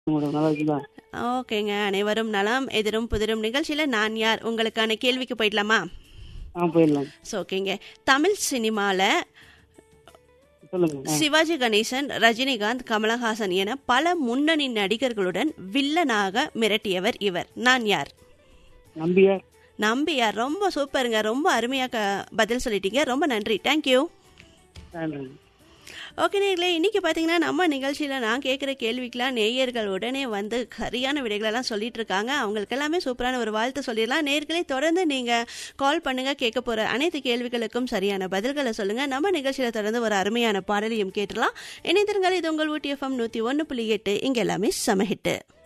madam நல்லா இருக்குதா ஓகேங்க அனைவரும் நலம் எதிரும் புதிரும் நிகழ்ச்சியில நான் யார் உங்களுக்கான கேள்விக்கு போயிடலாமா ஆ போயிடலாம் ஸோ ஓகேங்க தமிழ் சினிமால சொல்லுங்க ஆ, சிவாஜி கணேசன் ரஜினிகாந்த் கமலஹாசன் என பல முன்னணி நடிகர்களுடன் வில்லனாக மிரட்டியவர் இவர் நான் யார் நம்பியார் நம்பியார் ரொம்ப சூப்பருங்க ரொம்ப அருமையா க- பதில் சொல்லிட்டீங்க ரொம்ப நன்றி தேங்க்யூ நன்றி ஓகே நேர்களே இன்னைக்கு பார்த்தீங்கன்னா நம்ம நிகழ்ச்சியில் நான் கேட்குற கேள்விக்கெல்லாம் நேயர்கள் உடனே வந்து சரியான விடைகளெல்லாம் சொல்லிட்டு இருக்காங்க அவங்களுக்கு எல்லாமே சூப்பரான ஒரு வாழ்த்து சொல்லிடலாம் நேர்களே தொடர்ந்து நீங்கள் கால் பண்ணுங்க கேட்க போகிற அனைத்து கேள்விகளுக்கும் சரியான பதில்களை சொல்லுங்கள் நம்ம நிகழ்ச்சியில் தொடர்ந்து ஒரு அருமையான பாடலையும் கேட்டுடலாம் இணைந்திருங்கள் இது உங்கள் ஊட்டி எஃப்எம் நூற்றி ஒன்று புள்ளி எட்டு இங்கே எல்லாமே சமஹிட்டு